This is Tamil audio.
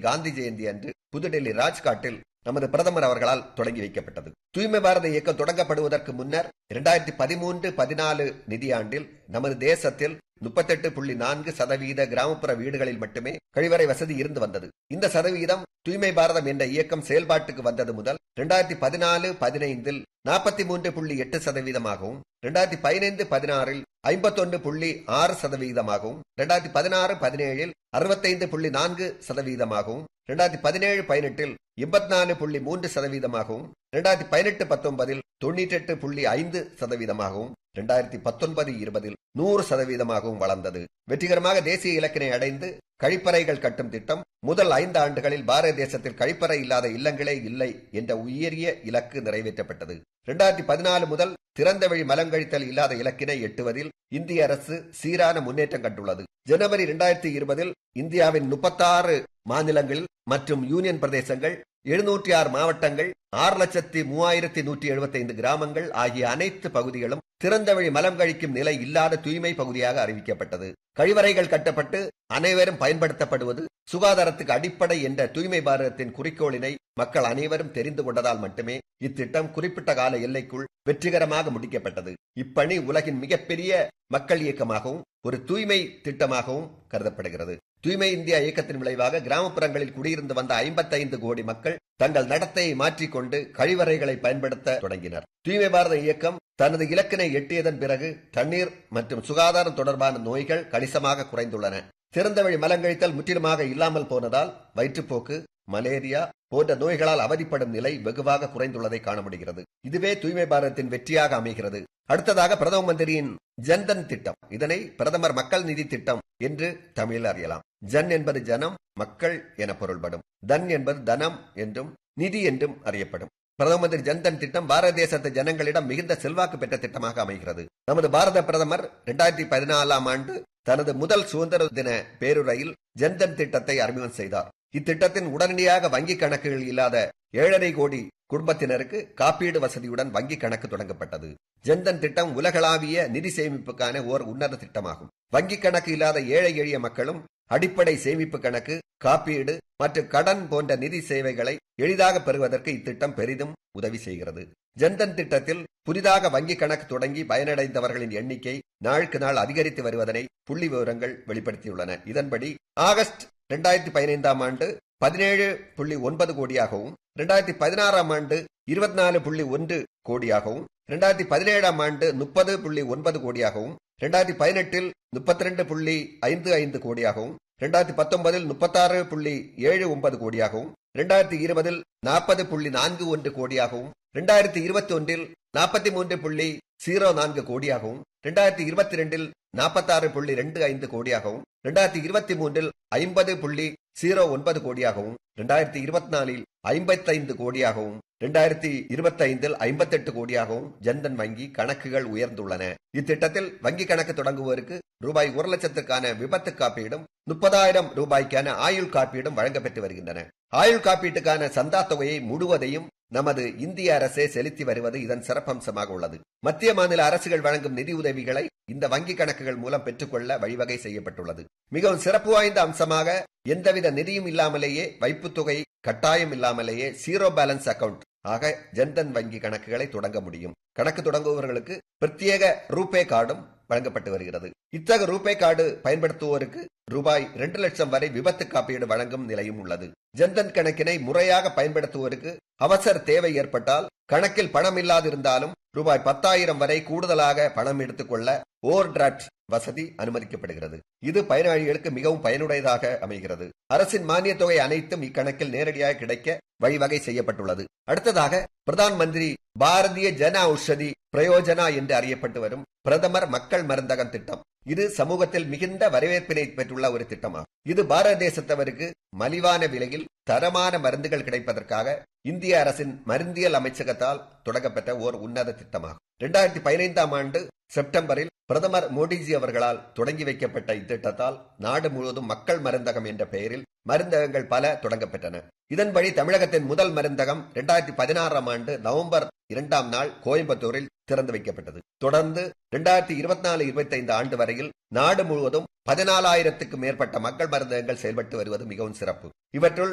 காந்தி ஜெயந்தி அன்று புதுடெல்லி ராஜ்காட்டில் நமது பிரதமர் அவர்களால் தொடங்கி வைக்கப்பட்டது தூய்மை பாரத இயக்கம் தொடங்கப்படுவதற்கு முன்னர் இரண்டாயிரத்தி பதிமூன்று பதினாலு நிதியாண்டில் நமது தேசத்தில் முப்பத்தெட்டு புள்ளி நான்கு சதவீத கிராமப்புற வீடுகளில் மட்டுமே கழிவறை வசதி இருந்து வந்தது இந்த சதவீதம் தூய்மை பாரதம் என்ற இயக்கம் செயல்பாட்டுக்கு வந்தது முதல் இரண்டாயிரத்தி பதினாலு பதினைந்தில் நாற்பத்தி மூன்று புள்ளி எட்டு சதவீதமாகவும் இரண்டாயிரத்தி பதினைந்து பதினாறில் ஐம்பத்தொன்று புள்ளி ஆறு சதவீதமாகவும் இரண்டாயிரத்தி பதினாறு பதினேழில் அறுபத்தைந்து புள்ளி நான்கு சதவீதமாகவும் இரண்டாயிரத்தி பதினேழு பதினெட்டில் எண்பத்தி நாலு புள்ளி மூன்று சதவீதமாகவும் இரண்டாயிரத்தி பதினெட்டு பத்தொன்பதில் தொண்ணூற்றி எட்டு புள்ளி ஐந்து சதவீதமாகவும் இரண்டாயிரத்தி பத்தொன்பது இருபதில் நூறு சதவீதமாகவும் வளர்ந்தது வெற்றிகரமாக தேசிய இலக்கினை அடைந்து கழிப்பறைகள் கட்டும் திட்டம் முதல் ஐந்து ஆண்டுகளில் பாரத தேசத்தில் கழிப்பறை இல்லாத இல்லங்களே இல்லை என்ற உயரிய இலக்கு நிறைவேற்றப்பட்டது இரண்டாயிரத்தி பதினாலு முதல் திறந்த வழி மலங்கழித்தல் இல்லாத இலக்கினை எட்டுவதில் இந்திய அரசு சீரான முன்னேற்றம் கண்டுள்ளது ஜனவரி இரண்டாயிரத்தி இருபதில் இந்தியாவின் முப்பத்தாறு மாநிலங்கள் மற்றும் யூனியன் பிரதேசங்கள் எழுநூற்றி ஆறு மாவட்டங்கள் ஆறு லட்சத்தி மூவாயிரத்தி நூற்றி எழுபத்தி ஐந்து கிராமங்கள் ஆகிய அனைத்து பகுதிகளும் திறந்த வழி மலம் கழிக்கும் நிலை இல்லாத தூய்மை பகுதியாக அறிவிக்கப்பட்டது கழிவறைகள் கட்டப்பட்டு அனைவரும் பயன்படுத்தப்படுவது சுகாதாரத்துக்கு அடிப்படை என்ற தூய்மை பாரதத்தின் குறிக்கோளினை மக்கள் அனைவரும் தெரிந்து கொண்டதால் மட்டுமே இத்திட்டம் குறிப்பிட்ட கால எல்லைக்குள் வெற்றிகரமாக முடிக்கப்பட்டது இப்பணி உலகின் மிகப்பெரிய மக்கள் இயக்கமாகவும் ஒரு தூய்மை திட்டமாகவும் கருதப்படுகிறது தூய்மை இந்தியா இயக்கத்தின் விளைவாக கிராமப்புறங்களில் குடியிருந்து வந்த ஐம்பத்தைந்து கோடி மக்கள் தங்கள் நடத்தையை மாற்றிக்கொண்டு கழிவறைகளை பயன்படுத்த தொடங்கினர் தூய்மை பாரத இயக்கம் தனது இலக்கினை எட்டியதன் பிறகு தண்ணீர் மற்றும் சுகாதாரம் தொடர்பான நோய்கள் கணிசமாக குறைந்துள்ளன திறந்தவழி மலங்கழித்தல் முற்றிலுமாக இல்லாமல் போனதால் வயிற்றுப்போக்கு மலேரியா போன்ற நோய்களால் அவதிப்படும் நிலை வெகுவாக குறைந்துள்ளதை காண முடிகிறது இதுவே தூய்மை பாரதத்தின் வெற்றியாக அமைகிறது அடுத்ததாக பிரதம மந்திரியின் ஜன்தன் திட்டம் இதனை பிரதமர் மக்கள் நிதி திட்டம் என்று தமிழில் அறியலாம் ஜன் என்பது ஜனம் மக்கள் என பொருள்படும் தன் என்பது தனம் என்றும் நிதி என்றும் அறியப்படும் பிரதம மந்திரி ஜன்தன் திட்டம் பாரத தேசத்து ஜனங்களிடம் மிகுந்த செல்வாக்கு பெற்ற திட்டமாக அமைகிறது நமது பாரத பிரதமர் இரண்டாயிரத்தி பதினாலாம் ஆண்டு தனது முதல் சுதந்திர தின பேருரையில் ஜன்தன் திட்டத்தை அறிமுகம் செய்தார் இத்திட்டத்தின் உடனடியாக வங்கி கணக்குகள் இல்லாத ஏழரை கோடி குடும்பத்தினருக்கு காப்பீடு வசதியுடன் வங்கி கணக்கு தொடங்கப்பட்டது ஜன்தன் திட்டம் உலகளாவிய நிதி சேமிப்புக்கான ஓர் உன்னத திட்டமாகும் வங்கி கணக்கு இல்லாத ஏழை எளிய மக்களும் அடிப்படை சேமிப்பு கணக்கு காப்பீடு மற்றும் கடன் போன்ற நிதி சேவைகளை எளிதாக பெறுவதற்கு இத்திட்டம் பெரிதும் உதவி செய்கிறது ஜன்தன் திட்டத்தில் புதிதாக வங்கி கணக்கு தொடங்கி பயனடைந்தவர்களின் எண்ணிக்கை நாளுக்கு நாள் அதிகரித்து வருவதனை புள்ளி விவரங்கள் வெளிப்படுத்தியுள்ளன இதன்படி ஆகஸ்ட் இரண்டாயிரத்தி பதினைந்தாம் ஆண்டு பதினேழு புள்ளி ஒன்பது கோடியாகவும் இரண்டாயிரத்தி பதினாறாம் ஆண்டு இருபத்தி நாலு புள்ளி ஒன்று கோடியாகவும் இரண்டாயிரத்தி பதினேழாம் ஆண்டு முப்பது புள்ளி ஒன்பது கோடியாகவும் இரண்டாயிரத்தி பதினெட்டில் முப்பத்தி ரெண்டு புள்ளி ஐந்து ஐந்து கோடியாகவும் இரண்டாயிரத்தி பத்தொன்பதில் முப்பத்தாறு புள்ளி ஏழு ஒன்பது கோடியாகவும் இரண்டாயிரத்தி இருபதில் நாற்பது புள்ளி நான்கு ஒன்று கோடியாகவும் இரண்டாயிரத்தி இருபத்தி ஒன்றில் நாற்பத்தி மூன்று புள்ளி ஜீரோ நான்கு கோடியாகவும் இரண்டாயிரத்தி இருபத்தி ரெண்டில் நாற்பத்தாறு புள்ளி ரெண்டு ஐந்து கோடியாகவும் இரண்டாயிரத்தி இருபத்தி மூன்றில் ஐம்பது புள்ளி ஜீரோ ஒன்பது கோடியாகவும் இரண்டாயிரத்தி இருபத்தி நாலில் ஐம்பத்தைந்து கோடியாகவும் இரண்டாயிரத்தி இருபத்தி ஐந்தில் ஐம்பத்தெட்டு கோடியாகவும் ஜன்தன் வங்கி கணக்குகள் உயர்ந்துள்ளன இத்திட்டத்தில் வங்கி கணக்கு தொடங்குவோருக்கு ரூபாய் ஒரு லட்சத்துக்கான விபத்து காப்பீடும் முப்பதாயிரம் ரூபாய்க்கான ஆயுள் காப்பீடும் வழங்கப்பெற்று வருகின்றன ஆயுள் காப்பீட்டுக்கான சந்தா தொகையை முழுவதையும் நமது இந்திய அரசே செலுத்தி வருவது இதன் சிறப்பம்சமாக உள்ளது மத்திய மாநில அரசுகள் வழங்கும் நிதி உதவிகளை இந்த வங்கி கணக்குகள் மூலம் பெற்றுக்கொள்ள வழிவகை செய்யப்பட்டுள்ளது மிகவும் சிறப்பு வாய்ந்த அம்சமாக எந்தவித நிதியும் இல்லாமலேயே வைப்புத் தொகை கட்டாயம் இல்லாமலேயே ஜீரோ பேலன்ஸ் அக்கவுண்ட் ஆக ஜன்தன் வங்கி கணக்குகளை தொடங்க முடியும் கணக்கு தொடங்குபவர்களுக்கு பிரத்யேக ரூபே கார்டும் வழங்கப்பட்டு வருகிறது இத்தகைய ரூபே கார்டு பயன்படுத்துவோருக்கு ரூபாய் இரண்டு லட்சம் வரை விபத்து காப்பீடு வழங்கும் நிலையும் உள்ளது ஜன்தன் கணக்கினை முறையாக பயன்படுத்துவோருக்கு அவசர தேவை ஏற்பட்டால் கணக்கில் பணம் இல்லாதிருந்தாலும் ரூபாய் பத்தாயிரம் வரை கூடுதலாக பணம் எடுத்துக்கொள்ள ஓவர் டிராப்ட் வசதி அனுமதிக்கப்படுகிறது இது பயனாளிகளுக்கு மிகவும் பயனுடையதாக அமைகிறது அரசின் மானிய தொகை அனைத்தும் இக்கணக்கில் நேரடியாக கிடைக்க வழிவகை செய்யப்பட்டுள்ளது அடுத்ததாக பிரதான் மந்திரி பாரதிய ஜன ஔஷதி பிரயோஜனா என்று அறியப்பட்டு வரும் பிரதமர் மக்கள் மருந்தகம் திட்டம் இது சமூகத்தில் மிகுந்த வரவேற்பினை பெற்றுள்ள ஒரு திட்டமாகும் இது பாரத தேசத்தவருக்கு மலிவான விலையில் தரமான மருந்துகள் கிடைப்பதற்காக இந்திய அரசின் மருந்தியல் அமைச்சகத்தால் தொடங்கப்பட்ட ஓர் உன்னத திட்டமாகும் இரண்டாயிரத்தி பதினைந்தாம் ஆண்டு செப்டம்பரில் பிரதமர் மோடிஜி அவர்களால் தொடங்கி வைக்கப்பட்ட இத்திட்டத்தால் நாடு முழுவதும் மக்கள் மருந்தகம் என்ற பெயரில் மருந்தகங்கள் பல தொடங்கப்பட்டன இதன்படி தமிழகத்தின் முதல் மருந்தகம் இரண்டாயிரத்தி பதினாறாம் ஆண்டு நவம்பர் இரண்டாம் நாள் கோயம்புத்தூரில் திறந்து வைக்கப்பட்டது தொடர்ந்து இரண்டாயிரத்தி இருபத்தி நாலு இருபத்தி ஐந்து ஆண்டு வரையில் நாடு முழுவதும் பதினாலாயிரத்துக்கும் மேற்பட்ட மக்கள் மருந்தகங்கள் செயல்பட்டு வருவது மிகவும் சிறப்பு இவற்றுள்